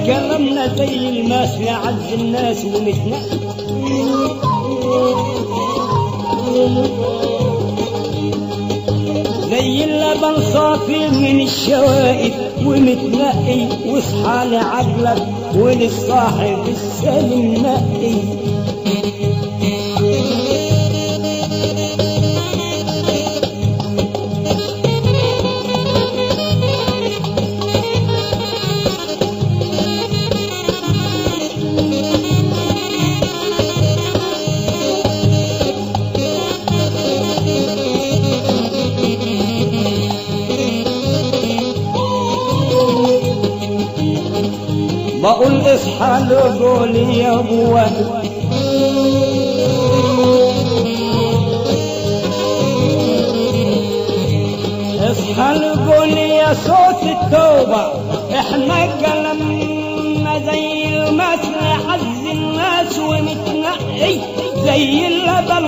كلامنا زي الماس يعز الناس ومتنقل زي اللبن صافي من الشوائب ومتنقي واصحى لعقلك وللصاحب السلم نقي بقول اصحى لقول يا ابوه اصحى لقول يا صوت التوبة احنا كلامنا زي المسل حز الناس ونتنقي زي اللبن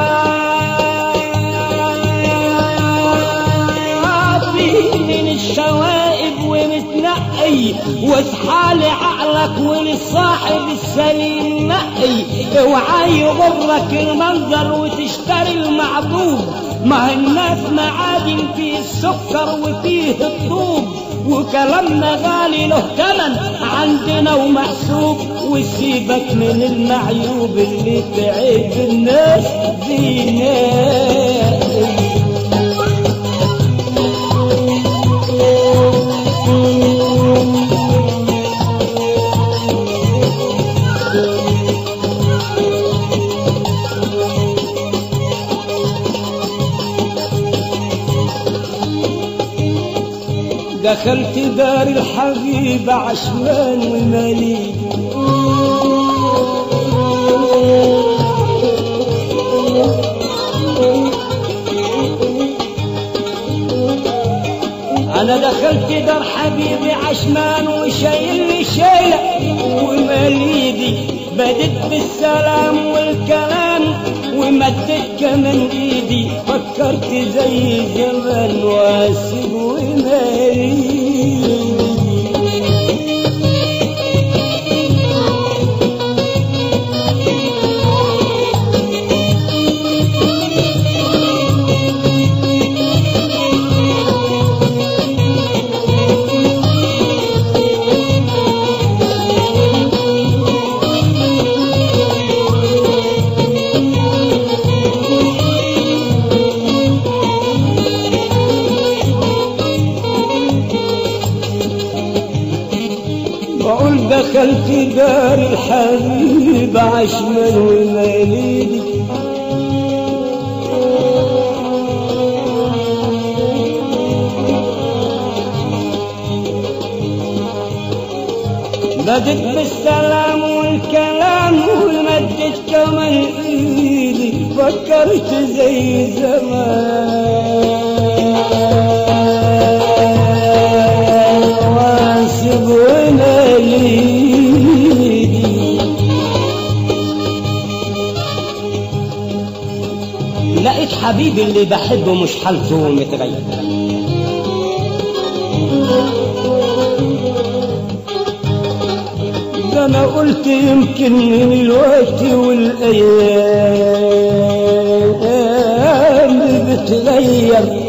صافي من الشوائب ومتنقي واصحى لعقلك وللصاحب السليم نقي اوعى يغرك المنظر وتشتري المعبود ما الناس معادن فيه السكر وفيه الطوب وكلامنا غالي له تمن عندنا ومحسوب وسيبك من المعيوب اللي تعيب الناس زينات دخلت دار الحبيب عشمان ومالي انا دخلت دار حبيبي عشمان وشايل لي شيله وماليدي بدت بالسلام والكلام ومدت كمان ايدي فكرت زي زمان واسب وماليدي بقول دخلت دار الحبيب عشمان وماليدي بدت بالسلام والكلام ومدت كمان ايدي فكرت زي زمان واسب وناليدي لقيت حبيبي اللي بحبه مش حالته متغير ده انا قلت يمكن من الوقت والايام بتغير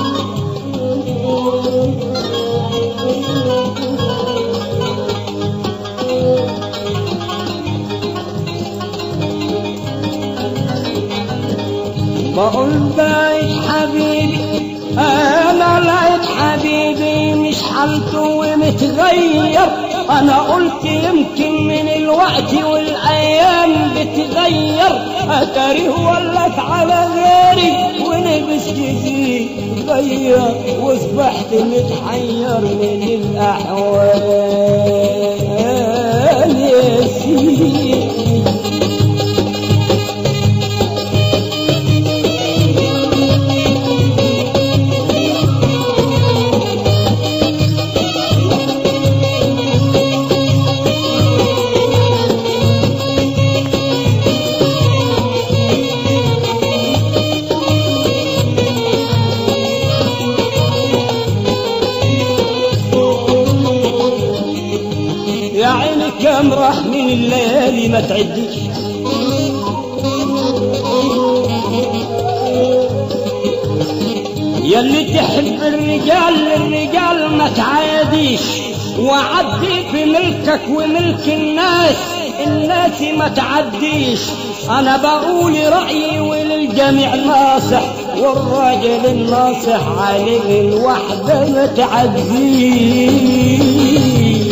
بقول بايت حبيبي انا لقيت حبيبي مش حالته ومتغير انا قلت يمكن من الوقت والايام بتغير اتاريه ولت على غيري ولبس جديد غير واصبحت متحير من الاحوال يا سيدي راح من الليالي ما تعديش يلي تحب الرجال الرجال ما تعاديش وعدي في ملكك وملك الناس الناس ما تعديش انا بقول رأيي وللجميع ناصح والراجل الناصح عليه الوحدة ما تعديش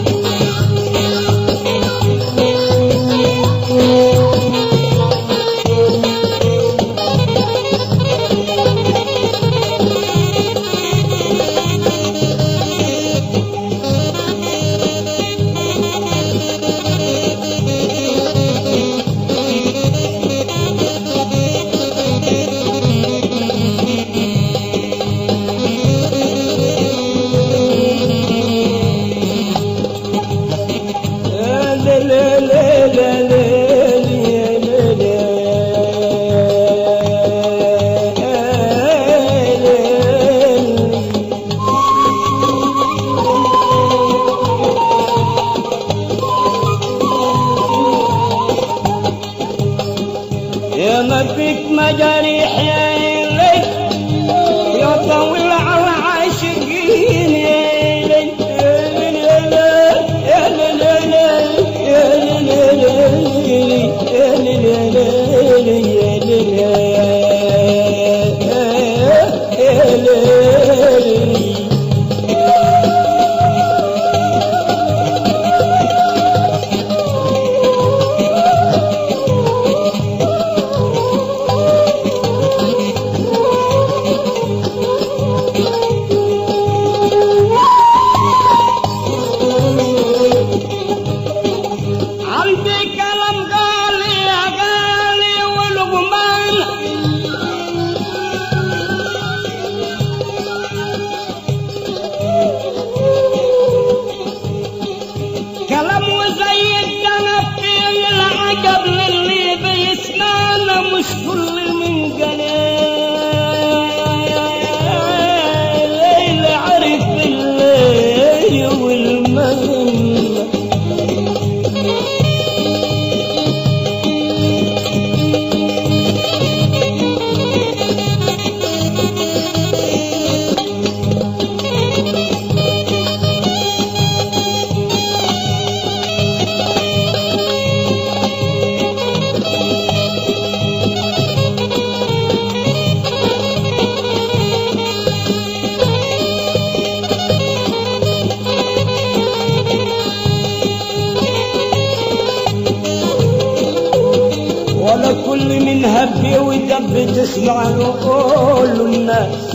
يا ما فيك مجاريح يا ليل يا طويل على عاشقين يا ليل يا ليل يا ليل يا ليل يا ليل يا ليل يا ليل عندي كلام غالي يا غالي ولقمان كلام وزي التنفي العجب للي بيسمعنا مش كل من قليل عرف الليل والمغنى ولا كل من هب ودب تسمع له كل الناس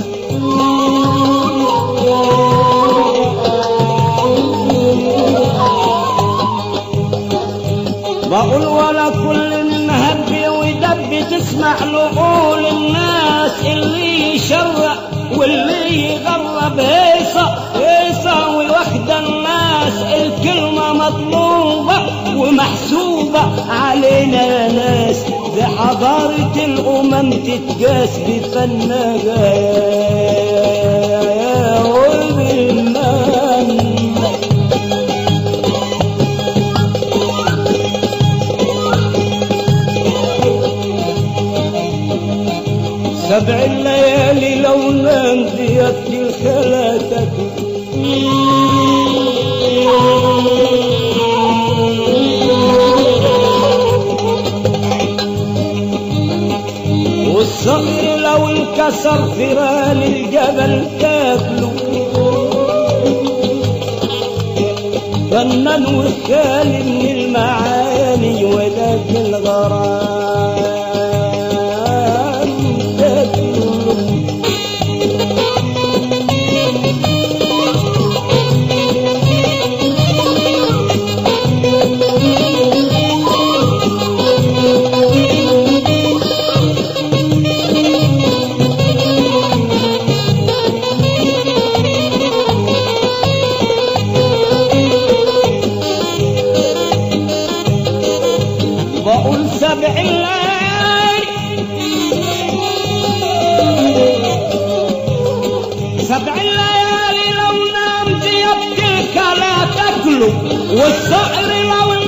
بقول ولا كل من هب ودب تسمع له قول الناس اللي يشرع واللي يغرب هيصة هيصة وواخد الناس الكلمة مطلوبة ومحسوبة علينا يا ناس بحضارة الأمم تتقاس بفنها وبالمن سبع الليالي لو نام بيبكي الخلاتك والصقر لو انكسر فران الجبل تاكله فنان وخالي من المعاني وذاك الغرام تاكله بقول سبع الليالي سبع الليالي لو نام يبكي لا تاكله والصقر لو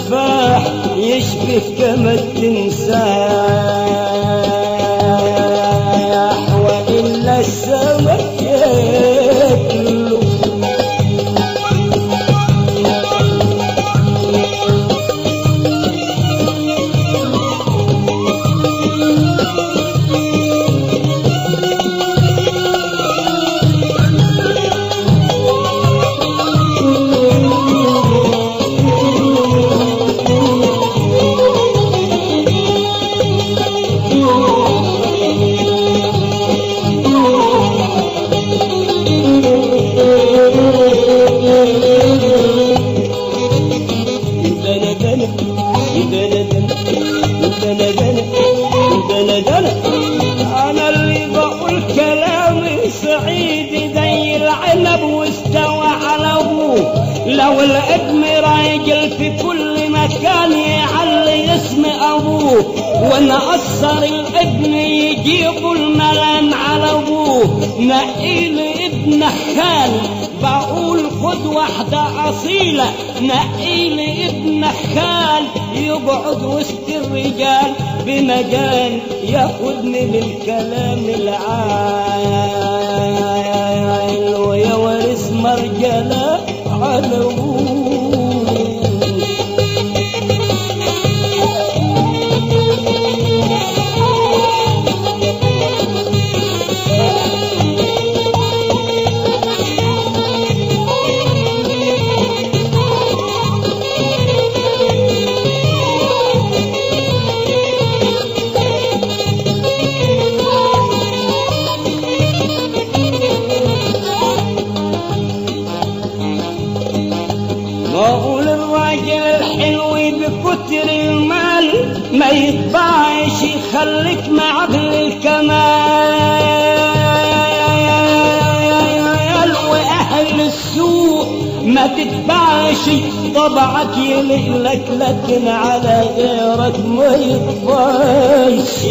تفاح يشبه كما التمساح وإلا السمك ياكله دنا دنا دنا دنا دنا دنا دنا انا اللي بقول كلامي سعيد زي العنب واستوى على ابوه لو الابن راجل في كل مكان يعلي اسم ابوه وانا اثر الابن يجيبوا الملام على ابوه نقيل ابن خال بقول خد واحدة أصيلة نقيل ابن خال يقعد وسط الرجال بمجال ياخد من الكلام العال ويورث مرجلة على أبوه بقول الراجل الحلو بكتر المال ما يطبعش يخليك مع اهل الكمال واهل السوق ما تتبعش طبعك يلقلك لكن على غيرك ما يطبعش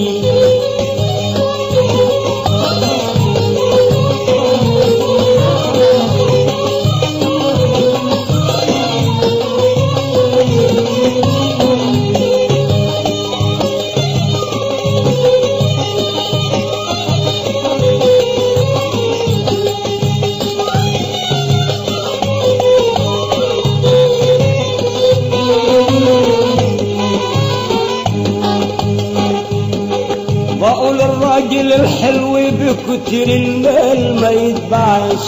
بقول الراجل الحلو بكتر المال ما يتباعش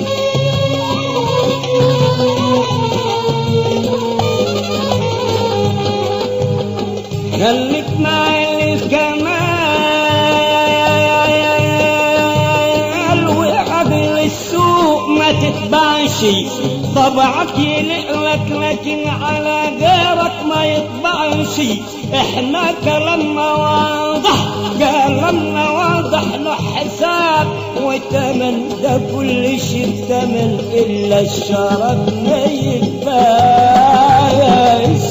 خليك معي الكمال وقبل السوق ما تتبعش طبعك يلقلك لكن على غيرك ما يطبعش احنا كلامنا واضح كلامنا واضح له حساب وتمن ده كل شيء تمن الا الشرف ما يتباعش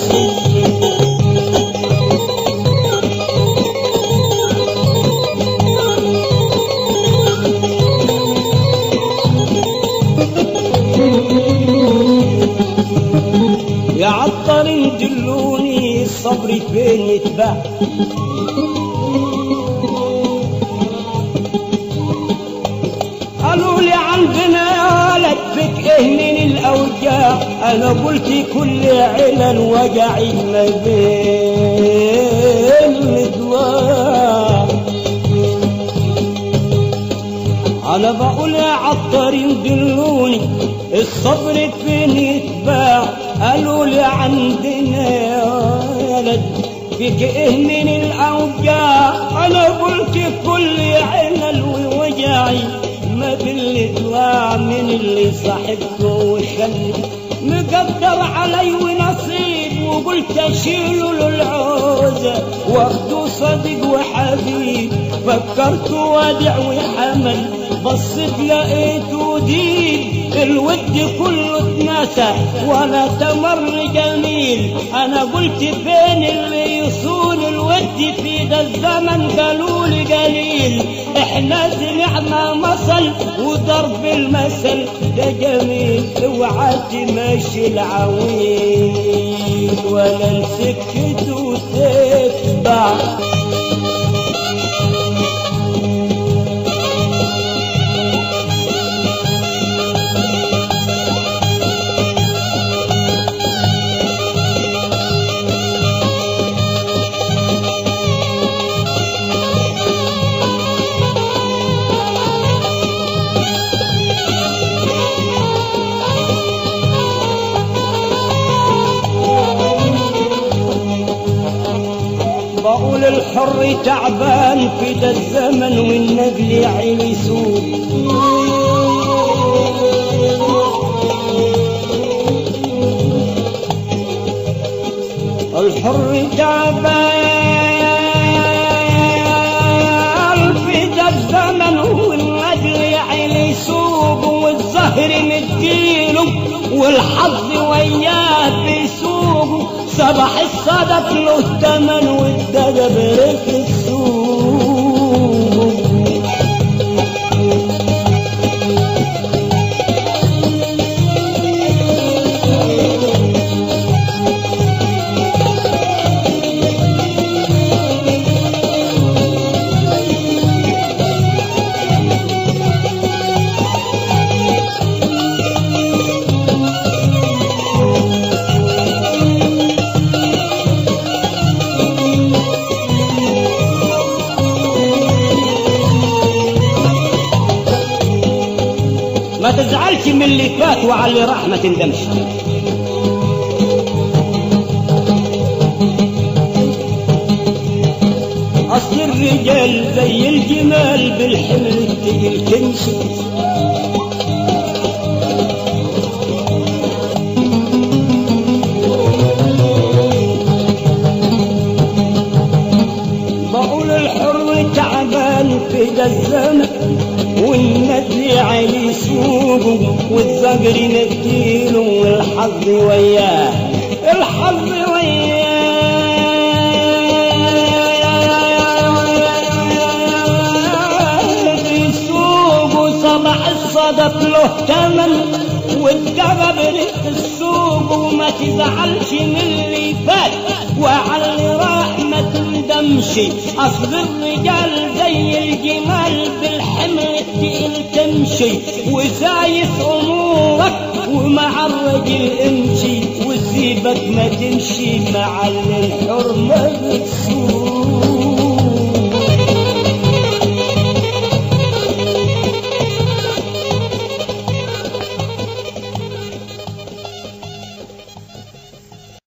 يا عطارين دلوني الصبر فين يتباع قالوا لي عندنا يا ولد فيك ايه من الاوجاع انا قلت كل علل وجعي ما بين الادواء انا بقول يا عطارين دلوني الصبر فين يتباع قالوا لي عندنا يا ولد فيك ايه من الاوجاع انا قلت كل علل ووجعي ما بالادواء من اللي صاحبته وخلي مقدر علي ونصيب وقلت اشيله للعوزة واخده صديق وحبيب فكرت وادع وحمل بصيت لقيته دين الود كله اتنسى ولا تمر جميل انا قلت فين اللي يصون الود وعدي في ده الزمن قالوا لي قليل احنا سمعنا مثل وضرب المثل ده جميل اوعى تمشي العويل ولا لسكته تتبع بقول الحر تعبان في ده الزمن والنجل عيني سود الحر تعبان في ده الزمن والنجل عيني سوق والزهر مديله والحظ وياه بيسوق صباح الصدف له تمن والدجب ريت السوق ما تزعلش من اللي فات وعلى اللي راح ما تندمش اصل الرجال زي الجمال بالحمل التقيل تمشي بقول الحر تعبان في ده الزمن والنجل عيني سوقه والزجر مديله والحظ وياه الحظ وياه بيسوقه صباح الصدف له تمن والدغب ريح السوق وما تزعلش من اللي فات وعلى اللي راح ما تندمش اصل الرجال زي الجمال بالحمل التقيل تمشي وزايس امورك ومع الرجل امشي وسيبك ما تمشي مع اللي الحرمه بتسيب